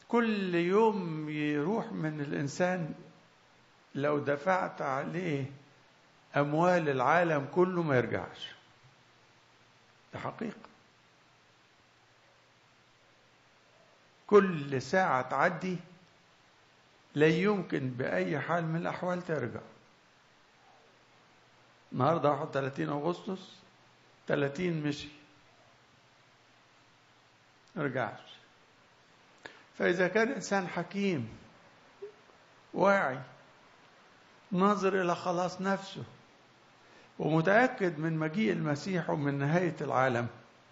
كل يوم يروح من الإنسان لو دفعت عليه أموال العالم كله ما يرجعش ده حقيقة كل ساعة تعدي لا يمكن بأي حال من الأحوال ترجع النهارده 31 أغسطس 30 مشي رجعش فإذا كان إنسان حكيم واعي ناظر إلى خلاص نفسه ومتأكد من مجيء المسيح ومن نهاية العالم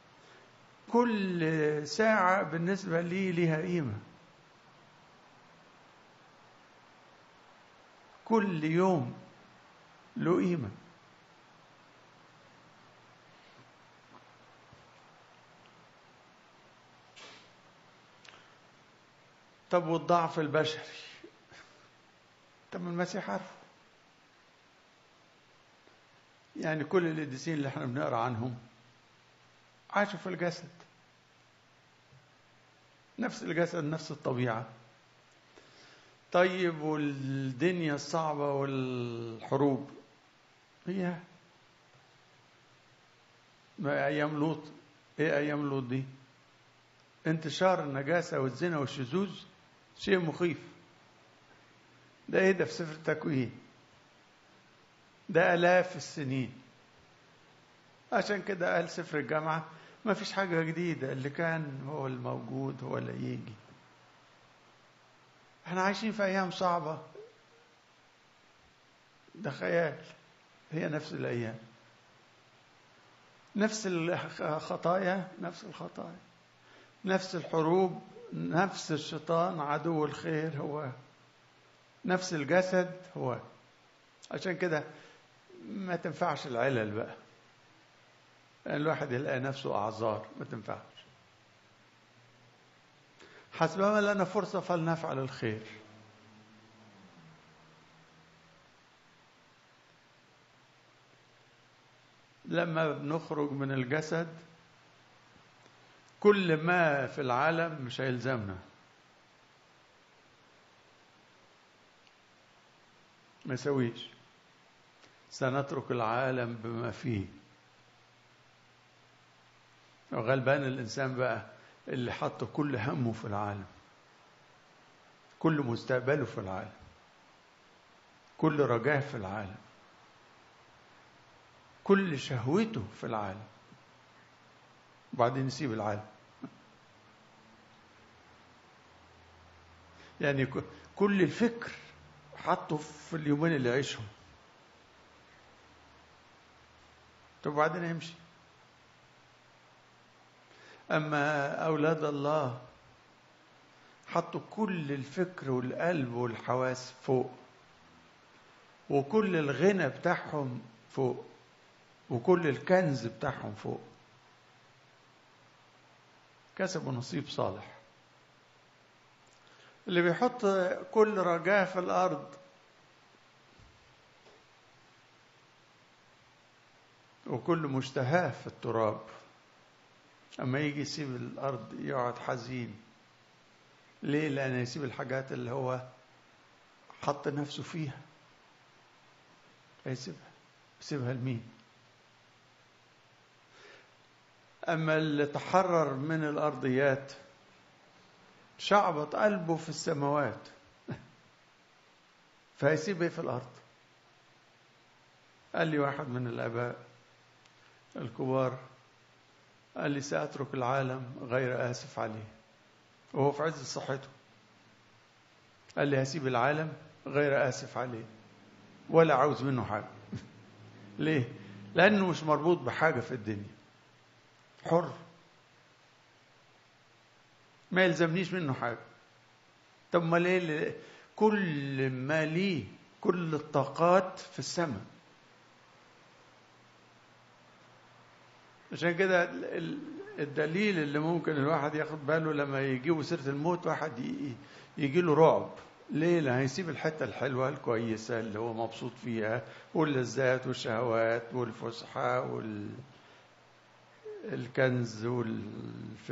كل ساعة بالنسبة لي لها قيمة كل يوم له قيمة طب والضعف البشري طب المسيح عارفه يعني كل القديسين اللي احنا بنقرا عنهم عاشوا في الجسد نفس الجسد نفس الطبيعة طيب والدنيا الصعبة والحروب هي ما أيام لوط إيه أيام لوط دي انتشار النجاسة والزنا والشذوذ شيء مخيف ده ايه ده في سفر التكوين ده آلاف السنين عشان كده قال سفر الجامعة ما فيش حاجة جديدة اللي كان هو الموجود هو اللي يجي احنا عايشين في أيام صعبة ده خيال هي نفس الأيام نفس الخطايا نفس الخطايا نفس الحروب نفس الشيطان عدو الخير هو نفس الجسد هو عشان كده ما تنفعش العلل بقى الواحد يلاقي نفسه أعذار ما تنفعش حسبما لنا فرصة فلنفعل الخير لما بنخرج من الجسد كل ما في العالم مش هيلزمنا ما يسويش سنترك العالم بما فيه وغلبان الإنسان بقى اللي حط كل همه في العالم كل مستقبله في العالم كل رجاه في العالم كل شهوته في العالم وبعدين يسيب العالم يعني كل الفكر حطه في اليومين اللي عيشهم طب وبعدين يمشي أما أولاد الله حطوا كل الفكر والقلب والحواس فوق وكل الغنى بتاعهم فوق وكل الكنز بتاعهم فوق كسبوا نصيب صالح اللي بيحط كل رجاه في الأرض وكل مشتهاه في التراب أما يجي يسيب الأرض يقعد حزين ليه؟ لأن يسيب الحاجات اللي هو حط نفسه فيها هيسيبها يسيبها لمين؟ أما اللي تحرر من الأرضيات شعبط قلبه في السماوات فهيسيب ايه في الأرض؟ قال لي واحد من الآباء الكبار قال لي سأترك العالم غير آسف عليه وهو في عز صحته قال لي هسيب العالم غير آسف عليه ولا عاوز منه حاجة ليه؟ لأنه مش مربوط بحاجة في الدنيا حر ما يلزمنيش منه حاجة طب ما ليه كل ما ليه كل الطاقات في السماء عشان كده الدليل اللي ممكن الواحد ياخد باله لما يجيبوا سيرة الموت واحد يجي له رعب ليه؟ لأن هيسيب الحتة الحلوة الكويسة اللي هو مبسوط فيها واللذات والشهوات والفسحة وال الكنز وال